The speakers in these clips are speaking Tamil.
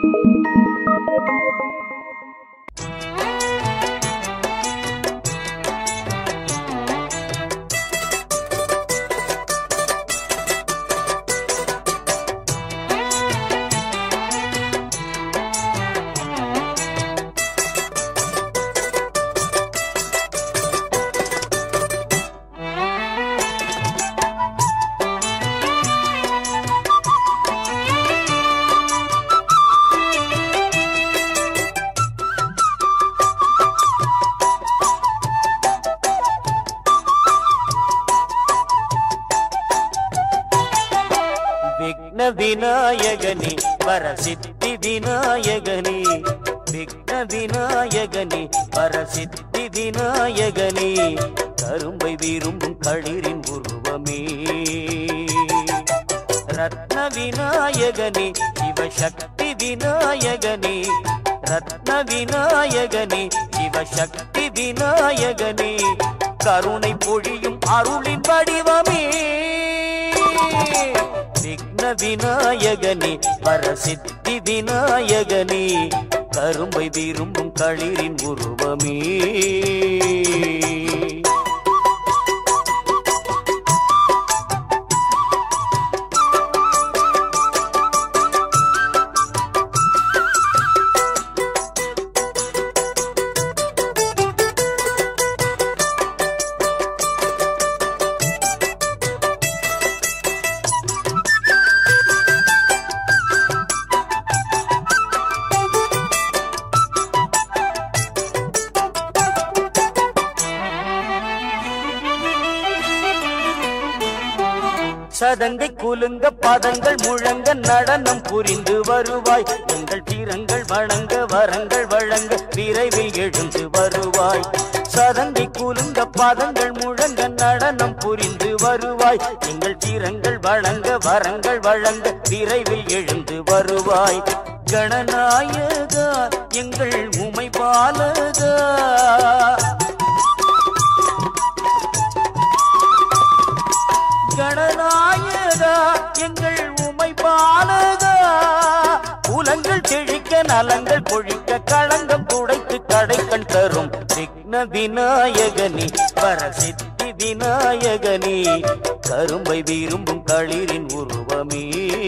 விக்ன விநாயகனே வரசித்தி விநாயகனே விக்ன விநாயகனே வரசித்தி விநாயகனே கரும்பை விரும்பும் களிரின் உருவமே ரத்ன விநாயகனே சிவசக்தி விநாயகனே ரத்ன விநாயகனே சிவசக்தி விநாயகனே கருணை பொழியும் அருளின் வடிவமே விக்ன விநாயகனே வரசித்தி விநாயகனே கரும்பை விரும்பும் களிரின் உருவமே சதங்கை குலுங்க பதங்கள் முழங்க நடனம் புரிந்து வருவாய் எங்கள் தீரங்கள் வணங்க வரங்கள் வழங்க விரைவில் எழுந்து வருவாய் சதங்கை குலுங்க பதங்கள் முழங்க நடனம் புரிந்து வருவாய் எங்கள் தீரங்கள் வணங்க வரங்கள் வழங்க விரைவில் எழுந்து வருவாய் கணநாயகா எங்கள் உமை பாலகா கணநாயகா எங்கள் உமை பாலகா புலங்கள் செழிக்க நலங்கள் பொழிக்க களங்கம் துடைத்து கடைக்கண் தரும் விக்ன விநாயகனே வரசித்தி விநாயகனே கரும்பை விரும்பும் களிரின் உருவமே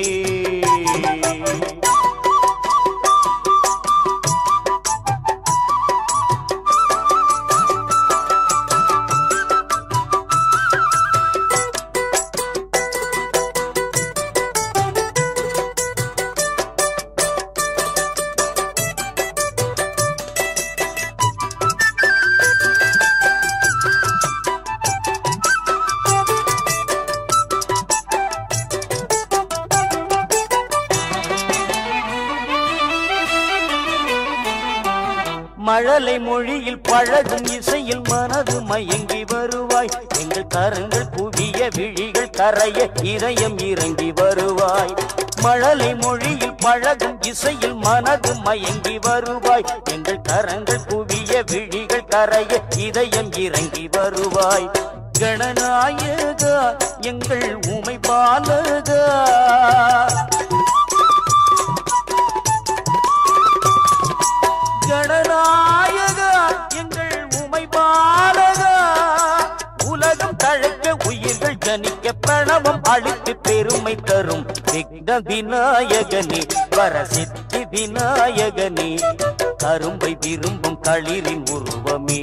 மழலை மொழியில் பழகும் இசையில் மனது மயங்கி வருவாய் எங்கள் கரங்கள் குவிய விழிகள் கரைய இதயம் இறங்கி வருவாய் மழலை மொழியில் பழகும் இசையில் மனது மயங்கி வருவாய் எங்கள் கரங்கள் குவிய விழிகள் கரைய இதயம் இறங்கி வருவாய் கணநாயகா எங்கள் உமை பாலகா கணநாயகா எங்கள் உமை பாலகா உலகம் தழைக்க உயிர்கள் ஜனிக்க பிரணவம் அளித்து பெருமை தரும் விக்ன விநாயகனே வரசித்தி விநாயகனே கரும்பை விரும்பும் களிரின் உருவமே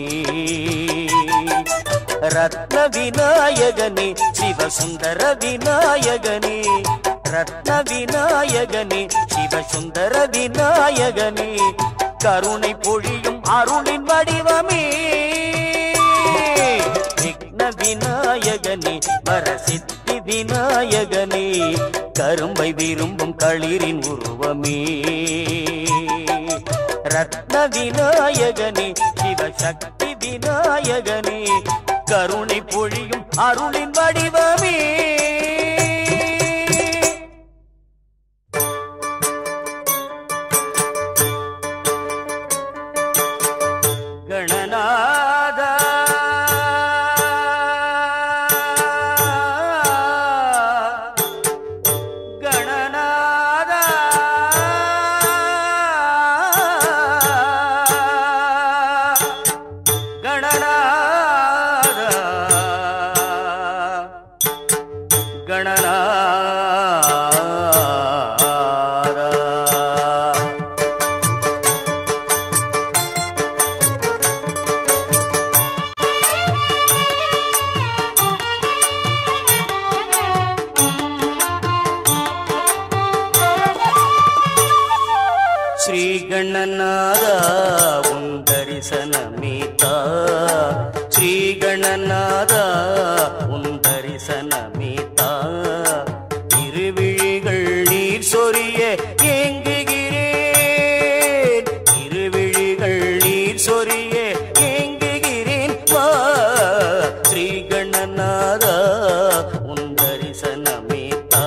ரத்ன விநாயகனே சிவசுந்தர விநாயகனே ரத்ன விநாயகனே சிவசுந்தர விநாயகனே கருணை பொழியும் அருளின் வடிவமே விக்ன விநாயகனே வரசித்தி விநாயகனே கரும்பை விரும்பும் களிரின் உருவமே ரத்ன விநாயகனே சிவசக்தி விநாயகனே கருணை பொழியும் அருளின் வடிவமே கணநாதா கணநாதா ஸ்ரீ கணநாதா உன் தரிசனமீதா ஸ்ரீ கணநாதா உன் தரிசனமீதா இருவிழிகள் நீர் சொரிய ஏங்குகிறேன் இருவிழிகள் நீர் சொரிய ஏங்குகிறேன் வா ஸ்ரீ கணநாதா உன் தரிசனமீதா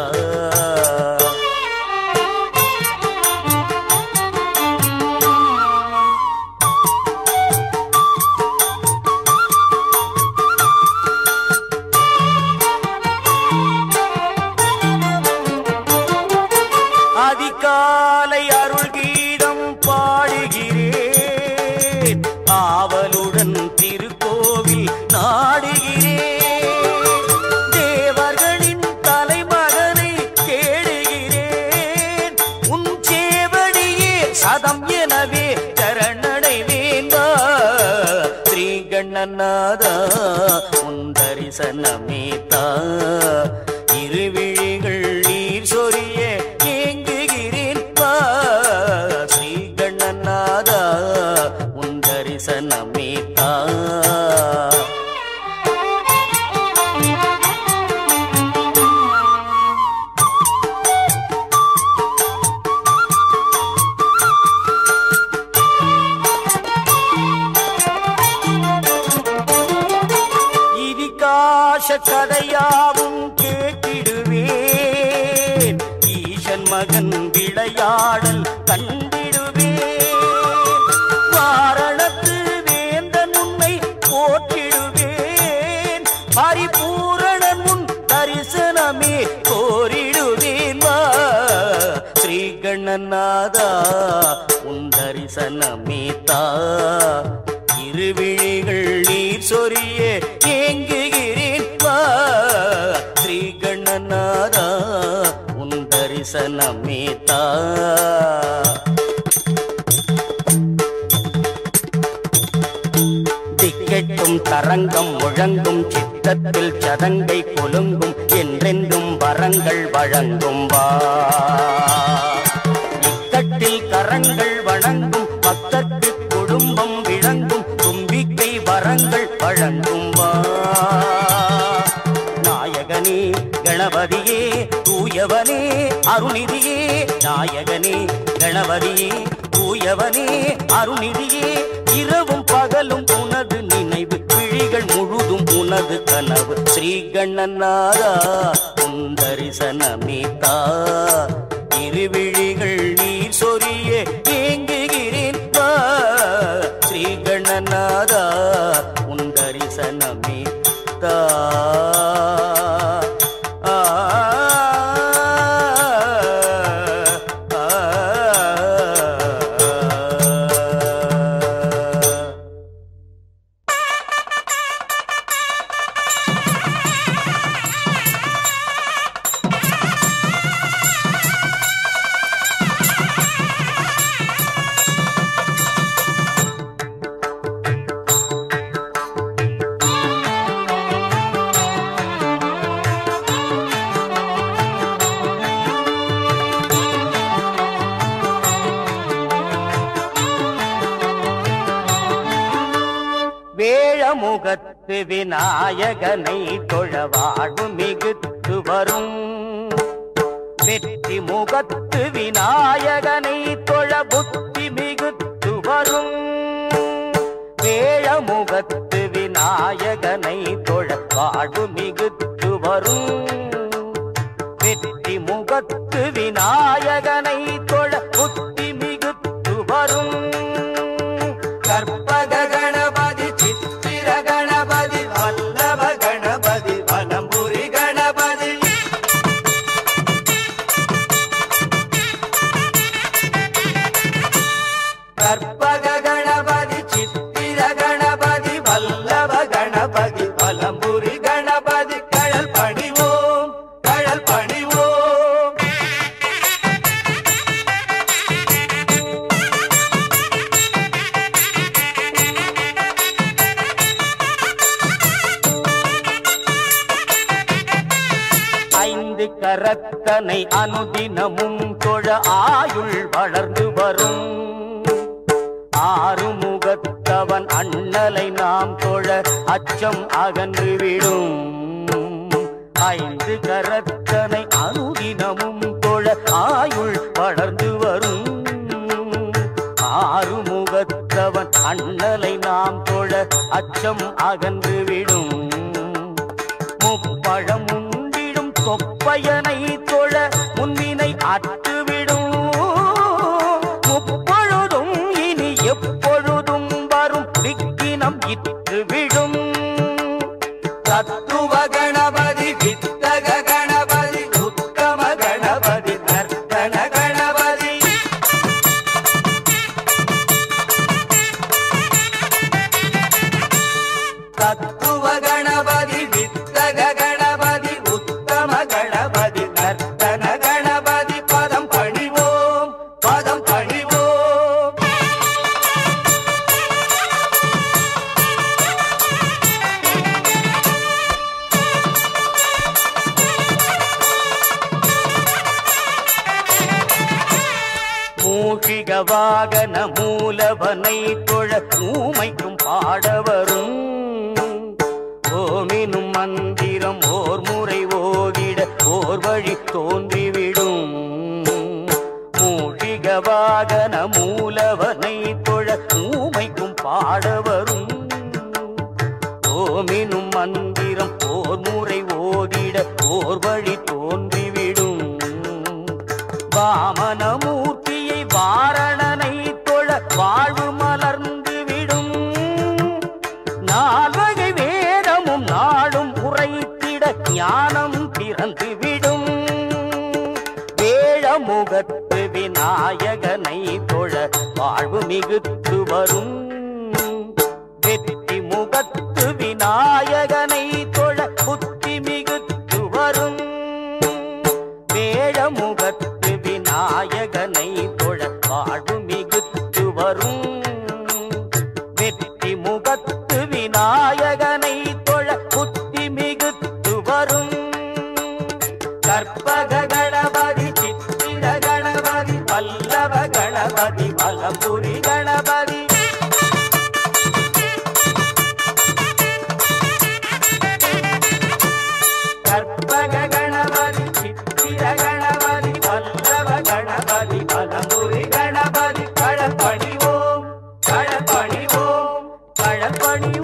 அதிகாலை அருள் கீதம் பாடுகிறேன் ஆவலுடன் திருக்கோவில் நாடுகிறேன் தேவர்களின் தலைமகனை தேடுகிறேன் உன் சேவடியே சதம் எனவே சரணடைவேந்தா ஸ்ரீ கண்ணநாதா உன் தரிசனமேதா இருவிழிகள் நீர் சொரிய ஏங்குகிறேன் பா ஸ்ரீ கண்ணநாதா உன் தரிசனமேதா இதிகாச கதையாவும் கேட்டிடுவேன் ஈசன் மகன் விளையாடல் கண்டிடுவேன் வாரணத்து வேந்தன் உன்னை போற்றிடுவேன் பரிபூரணன் முன் தரிசனமே கோரிடுவேன் வா ஸ்ரீ கண்ணநாதா உன் தரிசனமேதா இருவிழிகள் நீர் சொரிய ஏங்குகிறேன் வா ஸ்ரீ கண்ணநாதா உன் தரிசனமேதா திக்கெட்டும் தரங்கம் முழங்கும் சித்தத்தில் சதங்கை கொலுங்கும் என்றென்றும் வரங்கள் வழங்கும் வா இக்கட்டில் கரங்கள் வணங்கும் பக்தர்க்கு குடும்பம் விளங்கும் தும்பிக்கை வரங்கள் வழங்கும் வா நாயகனே கணபதியே தூயவனே அருணிதியே நாயகனே கணபதியே தூயவனே அருணிதியே இரவும் பகலும் உனது நினைவு விழிகள் முழுதும் உனது கனவு ஸ்ரீ கண்ணநாதா உன் தரிசனமேதா இருவிழிகள் நீர் சொரிய ஏங்குகிறேன் வா ஸ்ரீ கண்ணநாதா உன் தரிசனமேதா ஆ ஆ வேழமுகத்து விநாயகனை தொழ வாழ்வு மிகுத்து வரும் வெற்றி முகத்து விநாயகனை தொழ புத்தி மிகுத்து வரும் வேழமுகத்து விநாயகனை தொழ வாழ்வு மிகுத்து வரும் வெற்றி முகத்து விநாயகனை தொழ புத்தி மிகுத்து வரும் கற்பக கணபதி சித்திர கணபதி வல்லப கணபதி வலம்புரி கணபதி கற்பக கணபதி சித்திர கணபதி வல்லப கணபதி வலம்புரி கணபதி கழல் பணிவோம் கழல் பணிவோம் ஐந்து கரத்தனை அனுதினமும் தொழ ஆயுள் வள வளர்ந்து வரும் ஆறுமுகத்தவன் அண்ணலை நாம் தொழ அச்சம் அகன்று விடும் ஐந்து கரத்தனை அனுதினமும் தொழ ஆயுள் வளர்ந்து வரும் ஆறுமுகத்தவன் அண்ணலை நாம் தொழ அச்சம் அகன்று விடும் முப்பழம் உண்டிடும் தொப்பையனை தொழ முன்னினை அற்றுவிடும் முப்பொழுதும் இனி எப்பொழுதும் வரும் விக்கினம் இற்றுவிடும் தத்துவ கணபதி வித்தக கணபதி உத்தம கணபதி நர்த்தன கணபதி தத்துவ கணபதி வித்தக கணபதி உத்தம கணபதி நர்த்தன கணபதி பதம் பணிவோம் பதம் பணிவோம் மூஷிக வாகன மூலவனை தொழ ஊமைக்கும் பாடவரும் ஓமினும் மந்திரம் ஓர் முறை ஓதிட ஓர் வழி தோன்றிவிடும் மூஷிக வாகன மூலவனை தொழ ஊமைக்கும் பாடவரும் ஓமினும் மந்திரம் ஓர் முறை ஓதிட ஓர் வழி தோன்றிவிடும் வாமனமூர்த்தியை வாரணனை தொழ வாழ்வு மலர்ந்து விடும் நால்வகை வேதமும் நாடும் உரைத்திட ஞானம் பிறந்து விடும் வேழமுகத்து விநாயகனை தொழ வாழ்வு மிகுத்து வரும் வெற்றி முகத்து விநாயகனை தொழ புத்தி மிகுத்து வரும் வேழமுகத்து விநாயகனை தொழ வாழ்வு மிகுத்து வரும் வெற்றி முகத்து விநாயகனை தொழ புத்தி மிகுத்து வரும் கற்பக கணபதி சித்திர கணபதி பல்லவ கணபதி பலம்புரி கணபதி கற்பக கணபதி சித்திர கணபதி பல்லவ கணபதி பலம்புரி கணபதி களப்பணிவோம் களப்பணிவோம் களப்பணிவோம்